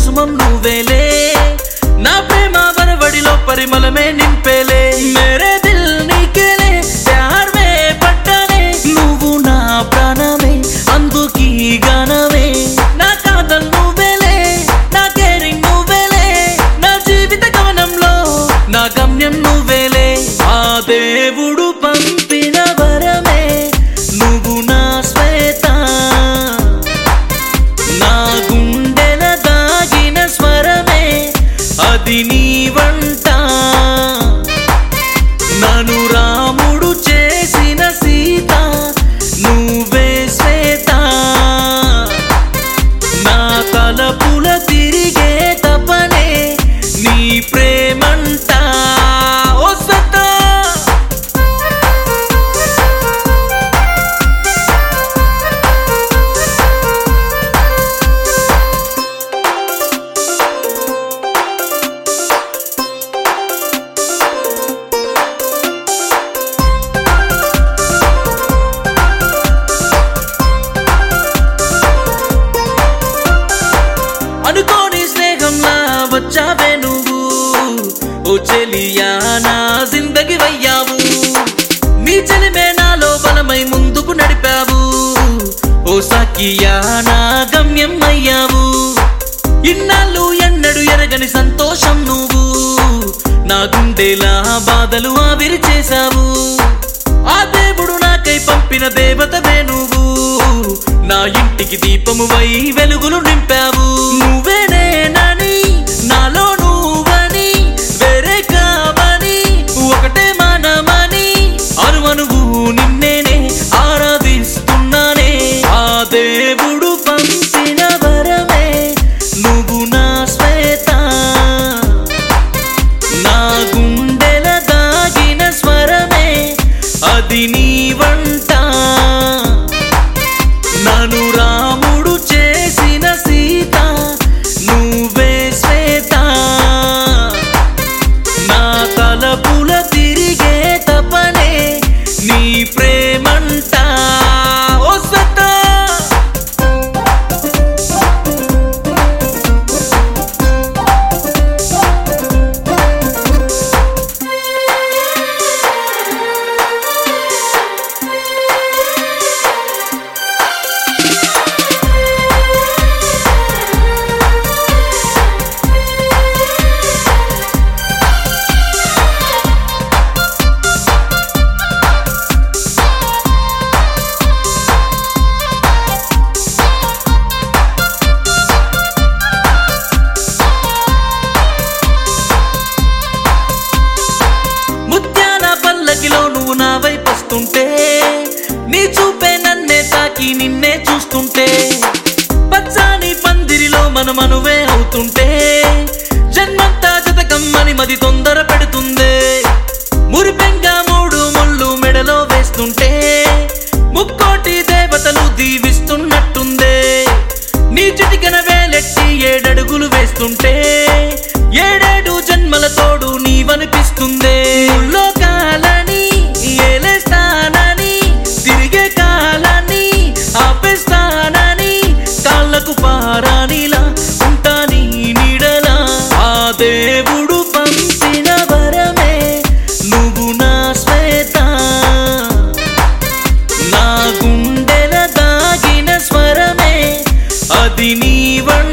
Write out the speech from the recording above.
కుసుమం నువ్వేలే నా ప్రేమ వరవడిలో పరిమళమే నింపేలే మేరే దిల్ నీకేలే ప్యార్ మే పట్టానే నువ్వు నా ప్రాణమే అందుకీ గానమే నా కాదల్ నువ్వేలే నా కేరింగ్ నువ్వేలే నా జీవిత గమనంలో నా గమ్యం నువ్వేలే ఆ దేవుడు పంపిన వరమే నువ్వు నా శ్వేత నా గుండెల దాగిన స్వరమే అది నీ వంట నను రాముడు చేసిన సీత నువ్వే శ్వేత నా తలపుల తిరిగే తపనే నీ ప్రేమంట ఓ శ్వేత అనుకోని స్నేహంలా వచ్చావే నువ్వు ఓ చెలియా నా జిందగి వయ్యావు నీ చెలిమే నాలో బలమై ముందుకు నడిపావు ఓ సఖియా నా గమ్యం అయ్యావు ఇన్నాళ్ళు ఎన్నడు ఎరగని సంతోషం నువ్వు నా గుండెలా బాధలు ఆవిరి చేశావు ఆ దేవుడు నాకై పంపిన దేవతవే నువ్వు నా ఇంటికి దీపము వై వెలుగులు నింపావు నువ్వేనేనని నాలో నువ్వని వేరే కావని ఒకటే మనమని అనువనువు నిన్నేనే ఆరాధిస్తున్నానే ఆ దేవుడు పంపిన వరమే నువ్వు నా శ్వేత నా గుండెల దాగిన స్వరమే అది నీ వంట నను రాముడు చేసిన సీత నువ్వే శ్వేత నా తలపుల తిరిగే తపనే నీ ప్రేమంట ఓ శ్వేత ముత్యాల పల్లకిలో నువ్వు నా వైపు వస్తుంటే నీ చూపే నన్నే తాకి నిన్నే చూస్తుంటే పచ్చాని పందిరిలో మన మనువే అవుతుంటే జన్మంతా జతకమ్మని మది తొందర పెడుతుందే మురిపెంగా మూడు ముళ్ళు మెడలో వేస్తుంటే ముక్కోటి దేవతలు దీవిస్తున్నట్టుందే నీ చిటికెన వేలెట్టి ఏడడుగులు వేస్తుంటే ఏడేడు జన్మల తోడు నీవనిపిస్తుందే లోకాలని ఏలేస్తానని తిరిగే కాలాన్ని ఆపేస్తానని కాళ్ళకు పారానిలా ఉంటా నీ నీడలా ఆ దేవుడు పంపిన వరమే నువ్వు నా శ్వేత నా గుండెల దాగిన స్వరమే అది నీ వంట